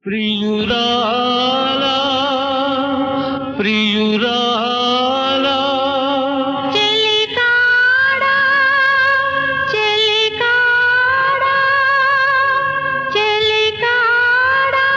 ప్రియురాలా ప్రియురాలా చెలికాడా చెలికాడా చెలికాడా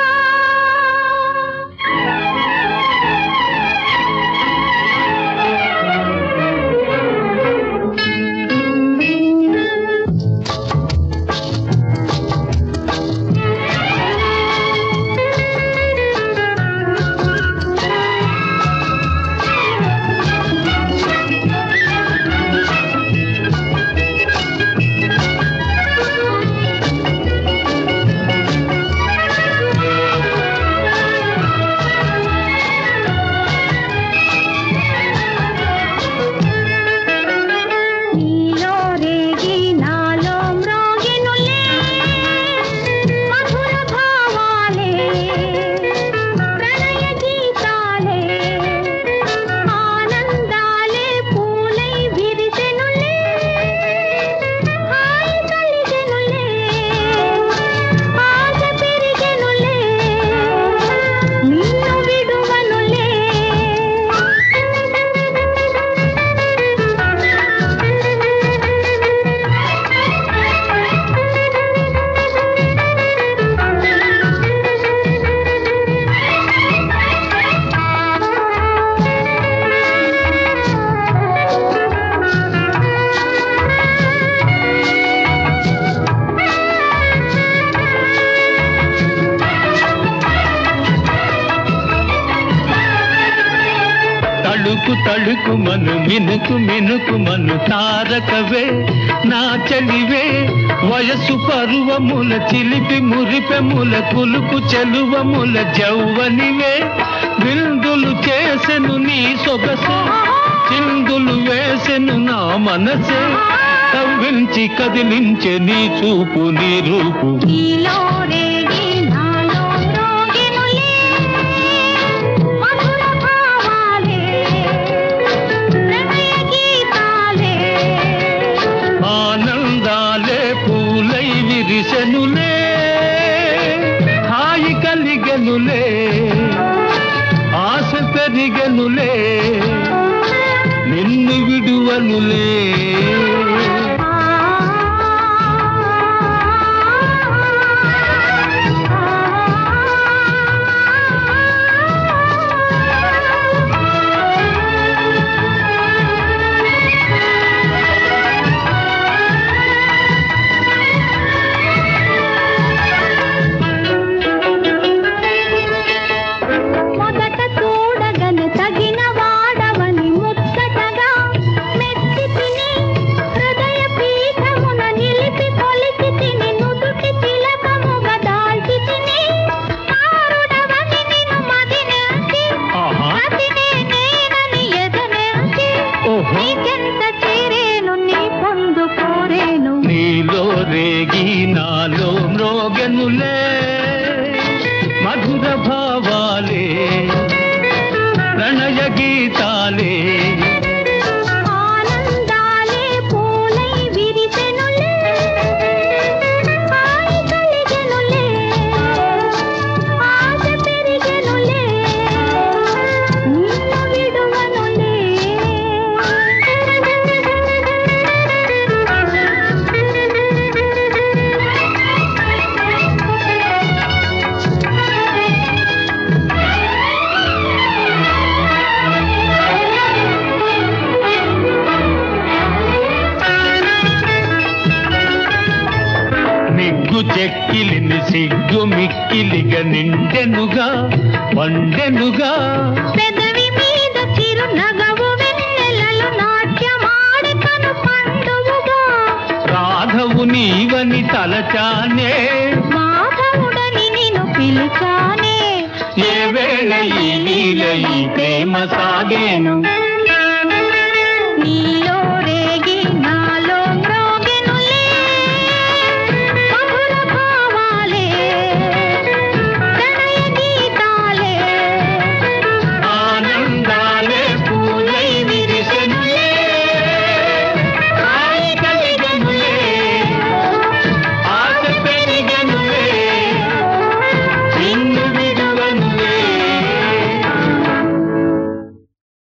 నీలో రేగి నాలో మ్రోగినులే మధుర భావాలే ప్రణయ గీతాలే ఆనందాలే పూలై విరిసెనులే హాయి కలిగెనులే ఆశ పెరిగెనులే నిన్ను విడువనులే తళుకు తళుకు మను మినుకు మినుకు మను తారకవే నా చలివే వయసు పరువముల చిలిపి మురిపెముల కులుకు చెలువముల జౌవనివే విందులు చేసెను నీ సొగసే చిందులు వేసెను నా మనసే కవ్వించి కదిలించే నీ చూపు నీ రూపు నీలో రేగి నాలో మ్రోగినులే మధుర భావాలే ప్రణయ గీతాలే ఆనందాలే పూలై విరిసెనులే హాయి కలిగెనులే ఆశ పెరిగెనులే నిన్ను విడువనులే మొదట చూడగను తగిన వాడవని ముచ్చటగా మెచ్చి తిని హృదయ పీఠమున నిలిపి కొలిచి తిని నుదుటి తిలకముగా దాల్చి తిని కారుడవని నిన్ను మదినేసి ఆహా అతినే నేనని ఎదనేసి ఓహో నీకెంత చేరేను నీ పొందు కోరేను నీలో రేగి నాలో మ్రోగెనులే మధుర భావాలే ప్రణయ గీతాలే ఆనందాలే పూలై విరిసెనులే హాయి కలిగెనులే ఆశ పెరిగెనులే నిన్ను విడువనులే నిగ్గు చెక్కిలిని సిగ్గు మిక్కిలిగా నిండెనుగా వండెనుగా పెదవి మీద చిరు నగవు వెన్నెలలు నాట్యమాడి కను పండువుగా రాధవు నీవని తలచానే మాధవుడని నిన్ను పిలిచానే ఏ వేళ ఈ నీల ఈ ప్రేమ సాగేను నీలో